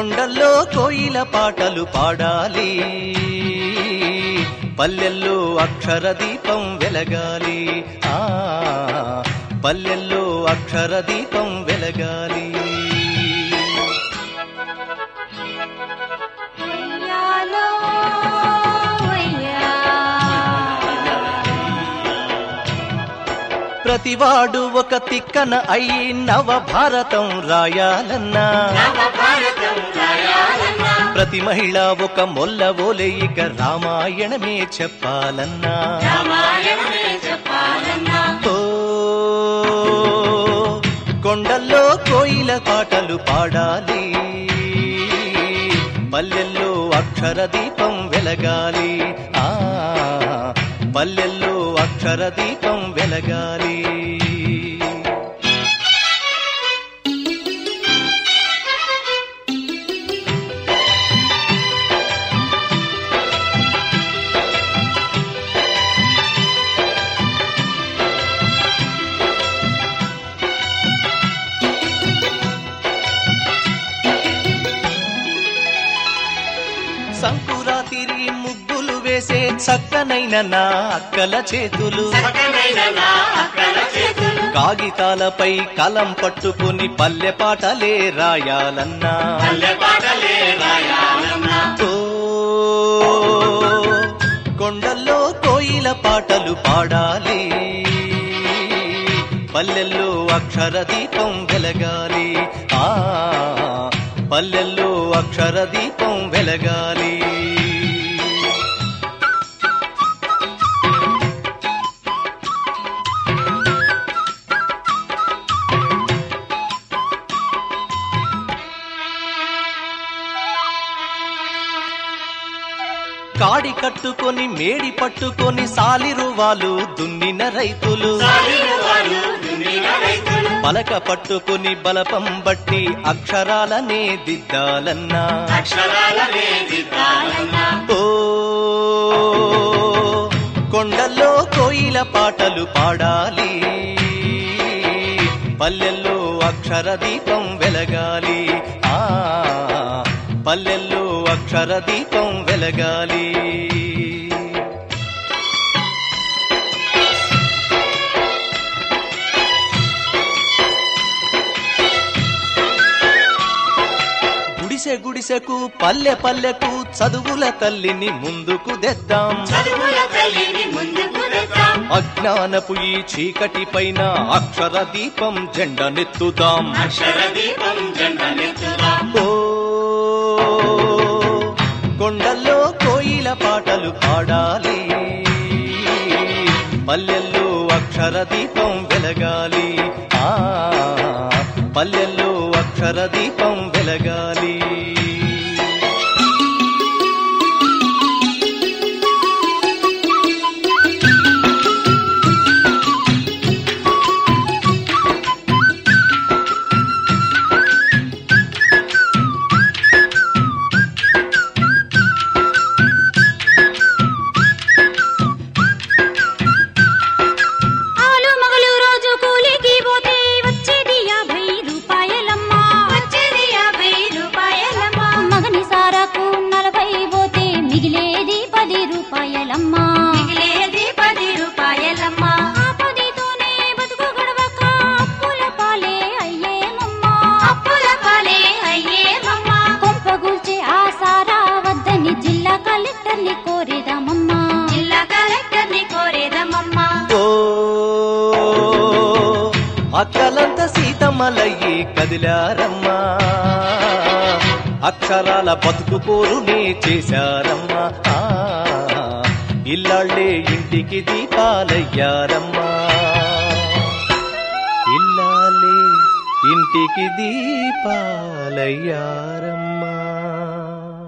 కొండల్లో కోయిల పాటలు పాడాలి పల్లెల్లో అక్షర దీపం వెలగాలి ఆ పల్లెల్లో అక్షర దీపం వెలగాలి ఉయ్యాలో ఉయ్యాల. ప్రతివాడు ఒక తిక్కన అయి నవ భారతం రాయాలన్నా ప్రతి మహిళ ఒక మొల్ల ఓలే ఇక రామాయణమే చెప్పాలన్నా ఓ కొండల్లో కోయిల పాటలు పాడాలి పల్లెల్లో అక్షర దీపం వెలగాలి ఆ పల్లెల్లో అక్షర దీపం వెలగాలి సంకురాతిరి ముగ్గులు వేసే చక్కనైన నా అక్కల చేతులు కాగితాలపై కలం పట్టుకుని పల్లె పాటలే రాయాలన్నా ఓ కొండల్లో కోయిల పాటలు పాడాలి పల్లెల్లో అక్షర దీపం వెలగాలి ఆ పల్లెల్లో అక్షర దీపం వెలగాలి కాడి కట్టుకొని మేడి పట్టుకొని సాలిరువాలు దున్నిన రైతులు పలక పట్టుకుని బలపం బట్టి అక్షరాలనే దిద్దాలన్నా ఓ కొండల్లో కోయిల పాటలు పాడాలి పల్లెల్లో అక్షర దీపం వెలగాలి ఆ పల్లెల్లో అక్షర దీపం వెలగాలి గుడిసె గుడిసెకు పల్లె పల్లెకు చదువుల తల్లిని ముందుకు తెద్దాం అజ్ఞానపు ఈ చీకటి పైన అక్షర దీపం జెండనెత్తుదాం ఓ కొండల్లో కోయిల పాటలు పాడాలి పల్లెల్లో అక్షర దీపం వెలగాలి ఆ పల్లెల్లో అక్షర దీపం వెలగాలి ఆలు మగలు రోజు కూలికి పోతే వచ్చేది యాభై రూపాయలమ్మా వచ్చేది యాభై రూపాయలమ్మా మగని సారాకు నలభై పోతే మిగిలేది పది రూపాయలమ్మా మిగిలేది పది రూపాయలమ్మా ఆ పదితోనే బతుకు గడవక అప్పుల పాలే అయ్యేమమ్మా అప్పుల పాలే అయ్యేమమ్మా కొంపగూల్చే ఆ సారా వద్దని జిల్లా కలెక్టర్ని కోరేదామమ్మా జిల్లా కలెక్టర్ని కోరేదామమ్మా ఓ అక్కలంత సీతమ్మలయ్యి కదిలారమ్మా అక్షరాల బతుకు పోరునే చేశారమ్మా ఆ, ఇల్లాళ్ళే ఇంటికి దీపాలయ్యారమ్మా ఇల్లాలే ఇంటికి దీపాలయ్యారమ్మా